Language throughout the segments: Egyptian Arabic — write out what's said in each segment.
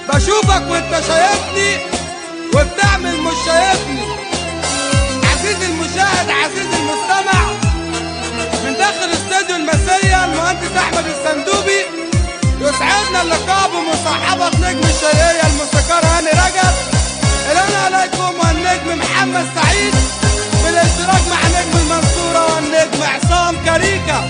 بشوفك وانت شايفني وبتعمل مش شايفني عزيزي المشاهد عزيزي المستمع من داخل استوديو المسية المهندس احمد الصندوبي يسعدنا اللقاء بمصاحبة نجم الشرقية الموسيقار هاني رجب الان عليكم والنجم محمد سعيد بالاشتراك مع نجم المنصورة والنجم عصام كاريكا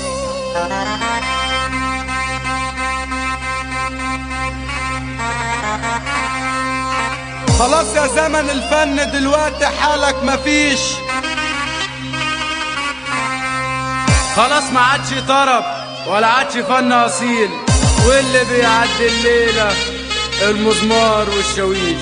خلاص يا زمن الفن دلوقتي حالك مفيش خلاص ما عادش طرب ولا عادش فن اصيل واللي بيعدي الليله المزمار والشاويش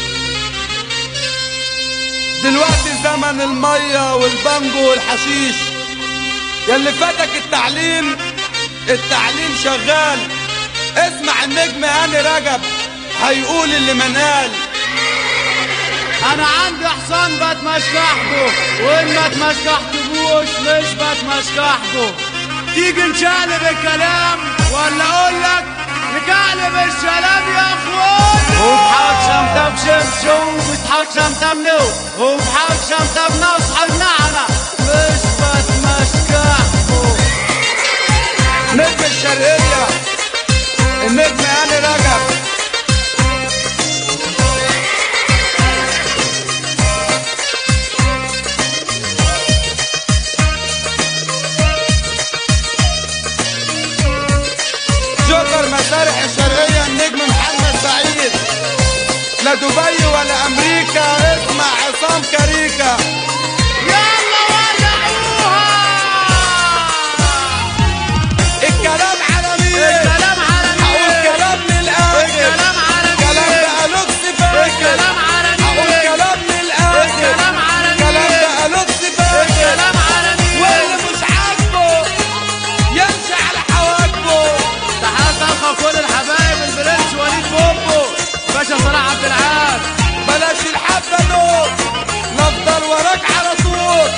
دلوقتي زمن المية والبانجو والحشيش ياللي فاتك التعليم التعليم شغال اسمع النجم هاني رجب هيقول اللي منقال انا عندي حصان بتمشكحكو وان ما تمشكحتبوش مش بتمشكحكو تيجي نشقلب الكلام ولا اقول لك نكعلب الشلام يا اخوان وبحق شمتة بشمشو وبحق شمتة منو وبحق شمتة بنصح النعنع مش بتمشكحكو نجم الشرقية النجم هاني رجب جوكر مسارح الشرقية النجم محمد سعيد لا دبي ولا أمريكا اسمع عصام كاريكا يلا ولعوها الكلام على مين؟ الكلام على هقول مين كلام للآخر الكلام على كلام مين بقى لطس فاكر الكلام على هقول مين كلام للآخر الكلام على مين كلام بقى لطس فاكر الكلام على واللي مين مش عاجبه يمشي على حواجبه تحيات اخو كل الحبايب البرنس وليد بوبو باشا صلاح عبد العال بلاش الحبة دول نفضل وراك على طول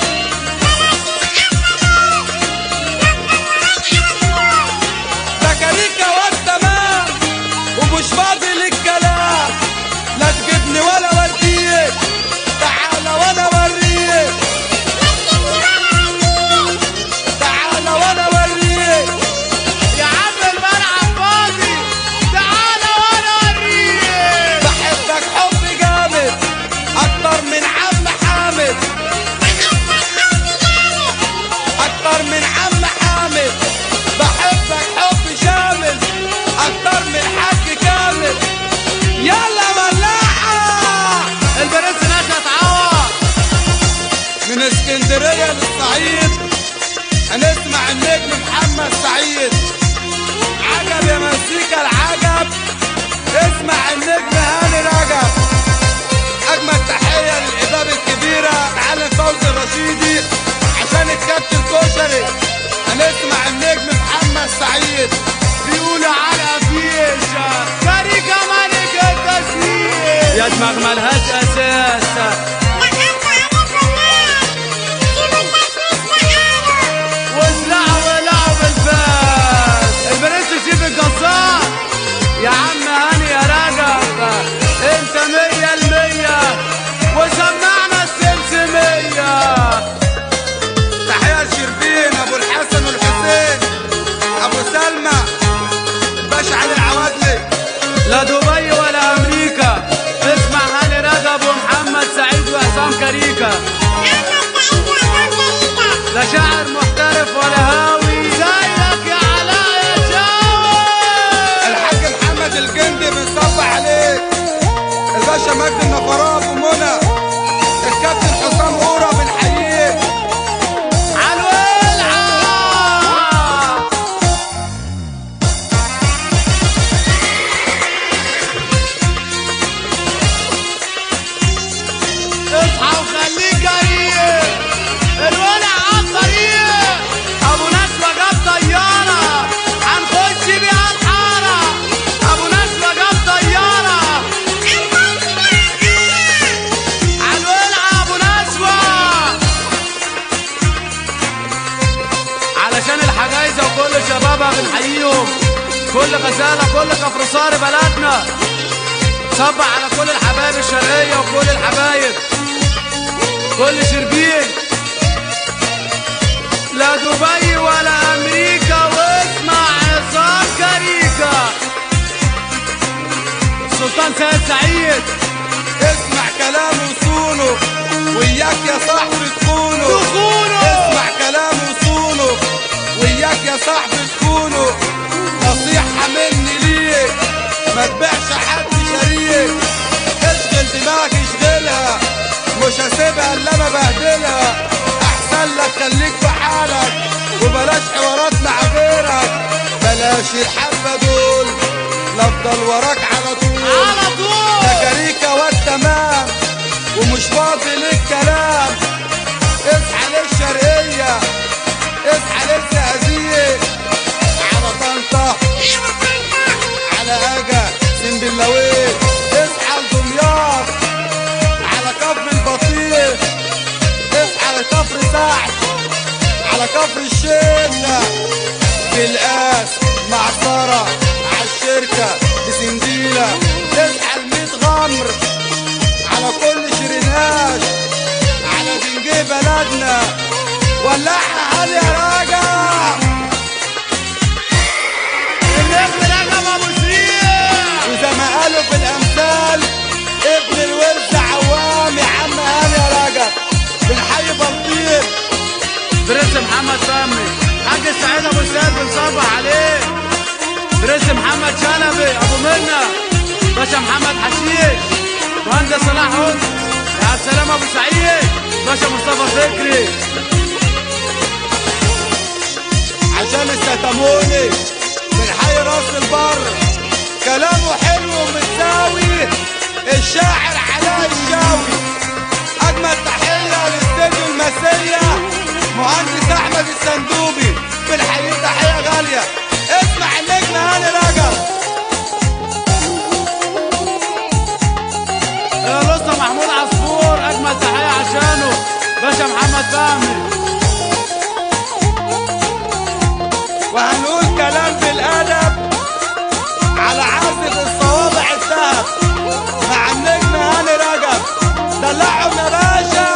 ده كاريكا والتمام ومش فاضي للكلام لا تجيبني ولا اوديك تعالى وانا اوريك تعالى وانا اوريك يا عم الملعب فاضي تعالى وانا اوريك بحبك حب جامد اكتر من عم حامد اكتر من عم حامد بحبك حب شامل اكتر من حاج كامل يلا ولاعة البرنس نشأ اتعور من اسكندرية للصعيد هنسمع النجم محمد سعيد عجب يا مزيكا العجب اسمع النجم هاني رجب اجمل تحية للإباب الكبيرة معلم فوزي الرشيدي عشان الكابتن كشري هنسمع النجم محمد سعيد بيقولوا على فيشة كاريكا ملك التسليم يا دماغ ملهاش اساس وسلعوا ولعوا بالفاس البرنس شيف القصار يا عم هاني يا رجب انت مية المية وسمعنا السمسمية تحية لشربين ابو الحسن والحسين ابو سلمى باشا علي العوادلي لا دبي ولا امريكا اسمع هاني رجب ومحمد سعيد وعصام كاريكا لا شاعر محترف ولا هاوي زيك يا علاء يا شاوي الحاج محمد الجندي بنصب عليك الباشا مجدي النفرات ومنى الكابتن حسام قورة بنحييك عالولعة اصحى وخليك قريب الولع عالطريق ابو نسوة جاب طيارة هنخش بيها الحارة ابو نسوة جاب طيارة عالولعة ابو نسوة علشان الحجايزة وكل شبابها بنحييهم كل غزالة كل كفرصار بلدنا صبع على كل الحبايب الشرقية وكل الحبايب كل شربين لا دبي ولا أمريكا واسمع عصام كاريكا السلطان سيد سعيد اسمع كلام وصونه وياك يا صاحبي تخونه تخونه. اسمع كلام وصونه وياك يا صاحبي تخونه نصيحة مني ليك ما تبيعش حد شريك اشغل دماغك اشغلها مش هسيبها الا انا بهدلها احسن لك خليك في حالك وبلاش حوارات مع غيرك بلاش الحبة دول لافضل وراك على طول على طول كاريكا والتمام ومش فاضي للكلام اصحى للشرقية اصحى للزقازيق على طنطا على اجا سنبلاويه اصحى لدمياط على كفر البطيخ اصحى لكفر سعد على كفر الشيخة بالقاس معصرة عالشركة بسنديلة تصحى الميت غمر على كل شريناش على دنجي بلدنا ولعها هل يا راجع النجم نجم أبو سريع وزي ما قالوا في الامثال ابن الورث عوام يا عم هاني يا راجع بالحي بلطيم برنس محمد فهمي حاج السعيد ابو سعيد بنصبح عليه برنس محمد شلبي ابو منى باشا محمد حشيش مهندس صلاح حسن يا عبد السلام ابو سعيد باشا مصطفى فكري عشان استتموني من حي راس البر كلامه حلو ومتساوي الشاعر علاء الشاوي اجمل تحيه لاستديو المسيه مهندس احمد الصندوبي بالحي تحيه غاليه اسمع النجم هاني رجب يا الاسطى محمود عصفور اجمل تحيه عشانه باشا محمد فهمي وهنقول كلام بالادب على عازف الصوابع الذهب مع النجم هاني رجب دلعهم يا باشا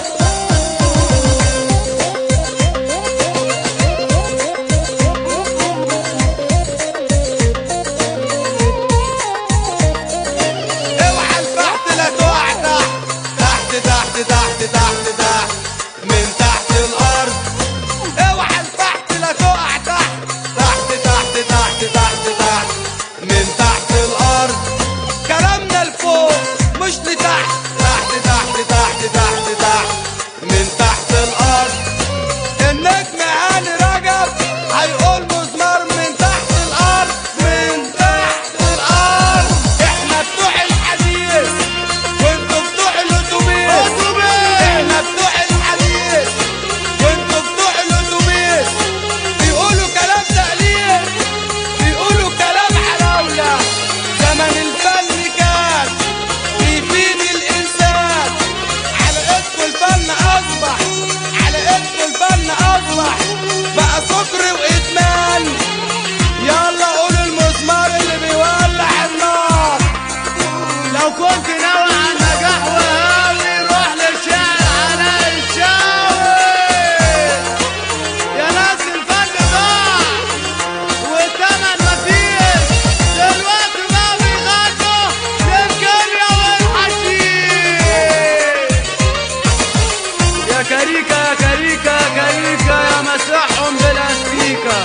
اوعى الفحت لا تقع تحت تحت تحت تحت تحت من تحت الارض اوعى الفحت لا تقع تحت تحت تحت تحت تحت تحت من تحت الارض كلامنا لفوق مش لتحت تحت تحت تحت تحت تحت من تحت الارض النجم هاني رجب هيقول مزمار من تحت الارض من تحت الارض احنا بتوع الحديث وانتوا بتوع الاتوبيس احنا بتوع الحديث وانتوا بتوع الاتوبيس بيقولوا كلام تقليل بيقولوا كلام عراولة زمن الفن كان بيفيد الانسان على ايدكوا الفن اصبح على ايدكوا الفن اصبح بقى سكر وادمان يلا قولوا المزمار اللي بيولع النار لو كنت ناوي على النجاح وهاوي روح للشاعر علاء الشاوي يا ناس الفن ضاع والثمن مفيش دلوقتي بقى بيغنوا للكرية والحشيش يا كاريكا يا كاريكا يا كاريكا يا مسحهم بالاستيكا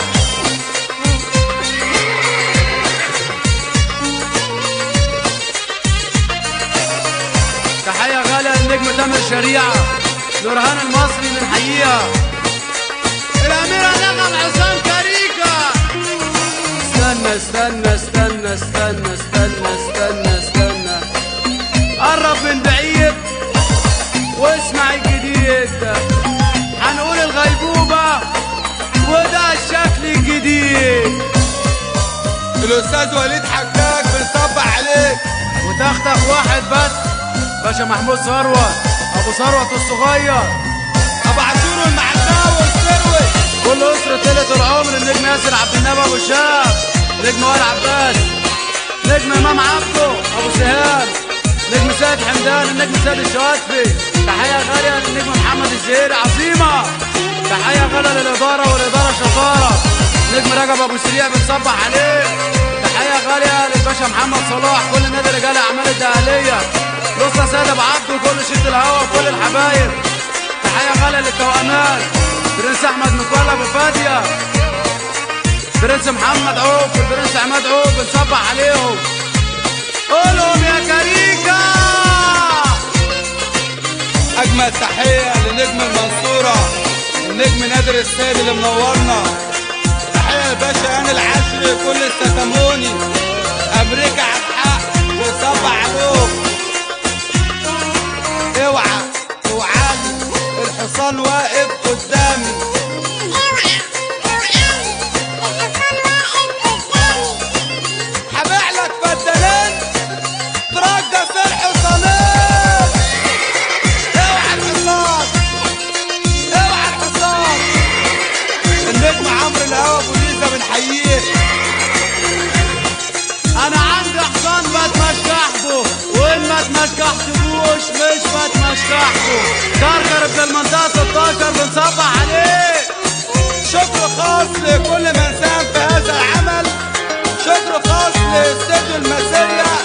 تحية غالية للنجم تامر شريعة نورهان المصري بنحييها الأميرة نغم عصام كاريكا استنى استنى استنى استنى استنى استنى استنى قرب من بعيد واسمع الجديد هنقول الغيبوبة وده الشكل الجديد الاستاذ وليد حجاج بنصبح عليك وتختخ واحد بس باشا محمود ثروت ابو ثروت الصغير ابو عاشور المعداوي والسروي كل اسره طيله العمر النجم ياسر عبد النبي ابو شاب نجم وائل عباس نجم امام عبده ابو سهام نجم سيد حمدان النجم سيد الشواتفي تحيه غاليه للنجم محمد الزهيري عظيمه تحيه غاليه للاداره والاداره شطاره نجم رجب ابو سريع بنصبح عليه تحيه غاليه للباشا محمد صلاح كل نادي رجال اعمال الدهليه لسه سيد ابو عبده وكل شد الهوا وكل الحبايب تحيه غاليه للتوأمات برنس احمد مكولا ابو فاديه برنس محمد عوف والبرنس عماد عوف بنصبح عليهم قولهم يا كاريكا اجمل تحيه لنجم المنصوره النجم نادر السيد اللي منورنا تحيه لباشا هاني العشري كل الستاموني امريكا على الحق بيصبح عليهم اوعى اوعالي الحصان واقف قدامي هبيع لك فدانين ترجس الحصانين اوعى الحصان اوعى الحصان النجم عمرو الهوا ابو ليزا بنحييه انا عندي حصان بتمشكحبه وان ما تمشكحتبوش مش بتمشكحبه كركر ابن المنطقه 16 بنصبح عليه شكر خاص لكل من ساهم في هذا العمل شكر خاص لاستوديو المسية